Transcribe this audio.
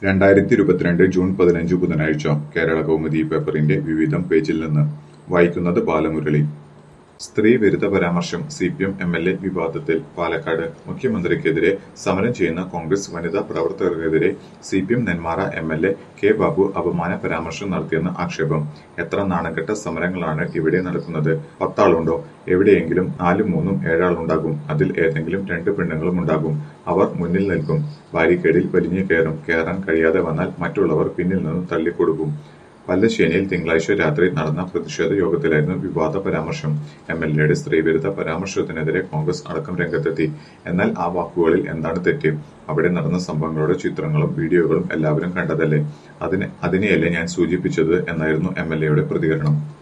രണ്ടായിരത്തി ഇരുപത്തിരണ്ട് ജൂൺ പതിനഞ്ച് ബുധനാഴ്ച കേരള കൗമുദി പേപ്പറിന്റെ വിവിധം പേജിൽ നിന്ന് വായിക്കുന്നത് ബാലമുരളി സ്ത്രീ വിരുദ്ധ പരാമർശം C P M M L A വിവാദത്തിൽ പാലക്കാട് മുഖ്യമന്ത്രിക്കെതിരെ സമരം ചെയ്യുന്ന കോൺഗ്രസ് വനിതാ പ്രവർത്തകർക്കെതിരെ C P M Nenmara M L A K Babu അപമാന പരാമർശം നടത്തിയെന്ന് ആക്ഷേപം എത്ര നാണക്കെട്ട സമരങ്ങളാണ് ഇവിടെ നടക്കുന്നത് പത്താളുണ്ടോ എവിടെയെങ്കിലും നാലും മൂന്നും ഏഴാളുണ്ടാകും അതിൽ ഏതെങ്കിലും രണ്ട് പെണ്ണുങ്ങളും ഉണ്ടാകും അവർ മുന്നിൽ നിൽക്കും ബാരിക്കേഡിൽ വലിഞ്ഞു കയറും കയറാൻ കഴിയാതെ വന്നാൽ മറ്റുള്ളവർ പിന്നിൽ നിന്ന് തള്ളിക്കൊടുക്കും പല്ലശ്ശേനിയിൽ തിങ്കളാഴ്ച രാത്രി നടന്ന പ്രതിഷേധ യോഗത്തിലായിരുന്നു വിവാദ പരാമർശം എം എൽ എയുടെ സ്ത്രീവിരുദ്ധ പരാമർശത്തിനെതിരെ കോൺഗ്രസ് അടക്കം രംഗത്തെത്തി എന്നാൽ ആ വാക്കുകളിൽ എന്താണ് തെറ്റ് അവിടെ നടന്ന സംഭവങ്ങളുടെ ചിത്രങ്ങളും വീഡിയോകളും എല്ലാവരും കണ്ടതല്ലേ അതിനെ അതിനെയല്ലേ ഞാൻ സൂചിപ്പിച്ചത് എന്നായിരുന്നു എം എൽ എയുടെ പ്രതികരണം